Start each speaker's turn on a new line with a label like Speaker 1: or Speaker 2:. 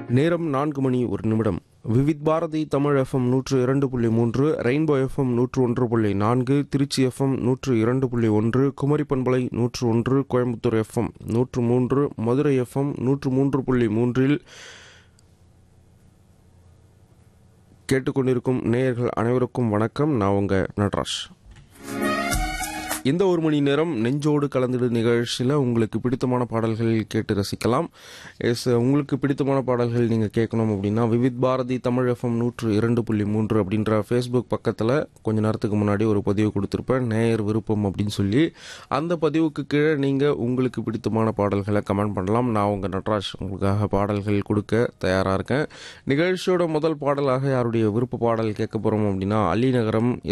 Speaker 1: நேரம் நான்கு மணி ஒரு நிமிடம் விவித் பாரதி தமிழ் எஃப்எம் நூற்று இரண்டு புள்ளி மூன்று ரெயின்போ எஃப்எம் நூற்று ஒன்று புள்ளி நான்கு திருச்சி எஃப்எம் நூற்று இரண்டு புள்ளி ஒன்று குமரி பண்பலை நூற்று ஒன்று கோயம்புத்தூர் எஃப்எம் நூற்று மூன்று மதுரை எஃப்எம் நூற்று மூன்று புள்ளி மூன்றில் கேட்டுக்கொண்டிருக்கும் நேயர்கள் அனைவருக்கும் வணக்கம் நான் உங்க நடராஜ் இந்த ஒரு மணி நேரம் நெஞ்சோடு கலந்துடு நிகழ்ச்சியில் உங்களுக்கு பிடித்தமான பாடல்கள் கேட்டு ரசிக்கலாம் எஸ் உங்களுக்கு பிடித்தமான பாடல்கள் நீங்கள் கேட்கணும் அப்படின்னா விவித் பாரதி தமிழ் எஃப்எம் நூற்று இரண்டு புள்ளி மூன்று அப்படின்ற ஃபேஸ்புக் பக்கத்தில் கொஞ்ச நேரத்துக்கு முன்னாடி ஒரு பதிவு கொடுத்துருப்பேன் நேயர் விருப்பம் அப்படின்னு சொல்லி அந்த பதிவுக்கு கீழே நீங்கள் உங்களுக்கு பிடித்தமான பாடல்களை கமெண்ட் பண்ணலாம் நான் உங்கள் நட்ராஜ் உங்களுக்காக பாடல்கள் கொடுக்க தயாராக இருக்கேன் நிகழ்ச்சியோட முதல் பாடலாக யாருடைய விருப்ப பாடல் கேட்க போகிறோம் அப்படின்னா அலிநகரம்